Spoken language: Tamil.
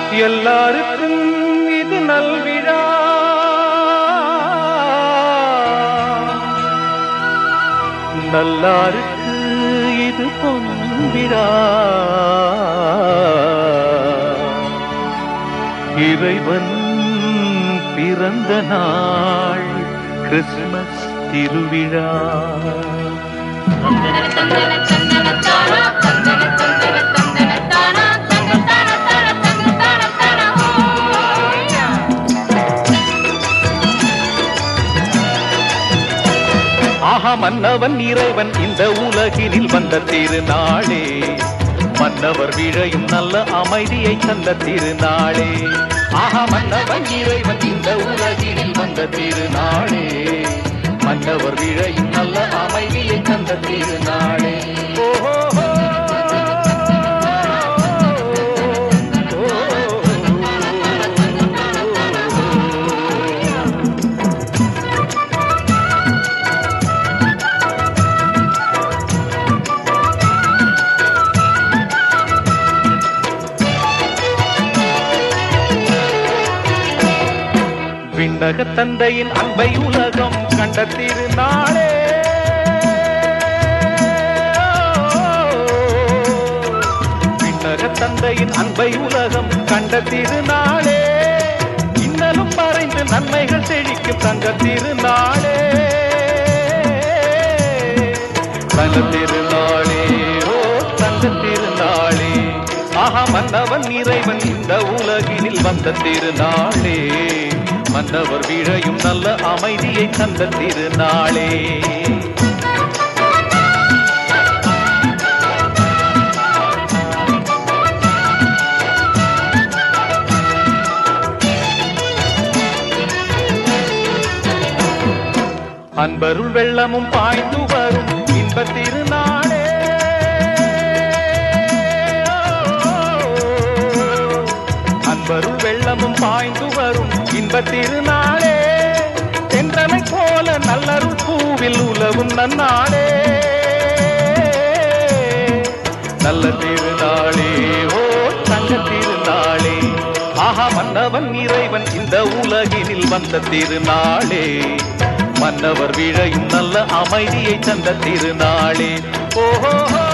எல்லாருக்கும் இது நல்விழா நல்லாருக்கு இது பொன்விழா இறைவன் பிறந்த நாள் கிறிஸ்மஸ் திருவிழா தந்தன தந்தன தந்தன தானா தந்தன தந்தன தந்தன தானா தந்தன தான தான தந்தன தான தான ஹோயா ஆஹா மன்னவன் இறைவன் இந்த உலகினில் வந்த திருநாளே மன்னவர் விழையும் நல்ல அமைதியை தந்த திருநாளே ஆஹா மன்னவன் இறைவன் இந்த உலகினில் வந்த திருநாளே மன்னவர் விழையும் நல்ல அமைதியை தந்த திருநாளே ஓஹோ விண்ணக தந்தையின் அன்பை உலகம் கண்ட திருநாளே விண்ணக தந்தையின் அன்பை உலகம் கண்ட திருநாளே இன்னலும் மறைந்து நன்மைகள் செழிக்கும் தங்க திருநாளே தங்க திருநாளே ஓ தங்க திருநாளே ஆஹா மன்னவன் இறைவன் இந்த உலகினில் வந்த திருநாளே மன்னவர் விழையும் நல்ல அமைதியை தந்த திருநாளே அன்பருள் வெள்ளமும் பாய்ந்து வரும் இன்ப திருநாளே அன்பருள் வெள்ளமும் பாய்ந்து வரும் இன்ப திருநாளே தென்றலை போல நல்லருள் பூவில் உலவும் நன்னாளே நல்ல திருநாளே ஓ தங்க திருநாளே ஆஹா மன்னவன் இறைவன் இந்த உலகினில் வந்த திருநாளே மன்னவர் விழையும் நல்ல அமைதியை தந்த திருநாளே ஓஹோ